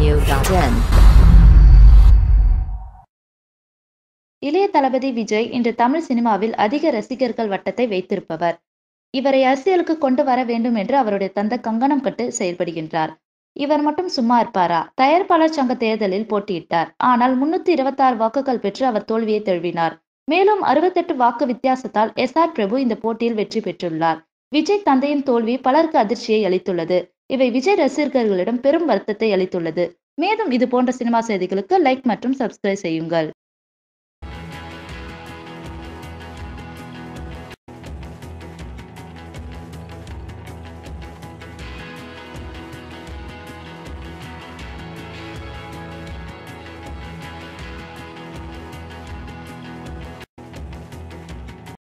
onlineradio.in. இளைய தளபதி விஜய் இன்று தமிழ் சினிமாவில் அதிக ரசிகர்கள் வட்டத்தை வைத்திருப்பவர் இவரை அரசியலுக்கு கொண்டு வர வேண்டும் என்று அவருடைய தந்தை கங்கணம் கட்டு செயல்படுகின்றார் இவர் மட்டும் சும்மா இருப்பாரா தயாரிப்பாளர் சங்க தேர்தலில் போட்டியிட்டார் ஆனால் முன்னூத்தி இருபத்தி ஆறு வாக்குகள் பெற்று அவர் தோல்வியை தழுவினார் மேலும் அறுபத்தெட்டு வாக்கு வித்தியாசத்தால் எஸ் ஆர் பிரபு இந்த போட்டியில் வெற்றி பெற்றுள்ளார் விஜய் தந்தையின் தோல்வி பலருக்கு அதிர்ச்சியை அளித்துள்ளது இவை விஜய் ரசிகர்களிடம் பெரும் வருத்தத்தை அளித்துள்ளது மேலும் இது போன்ற சினிமா செய்திகளுக்கு லைக் மற்றும் சப்ஸ்கிரைப் செய்யுங்கள்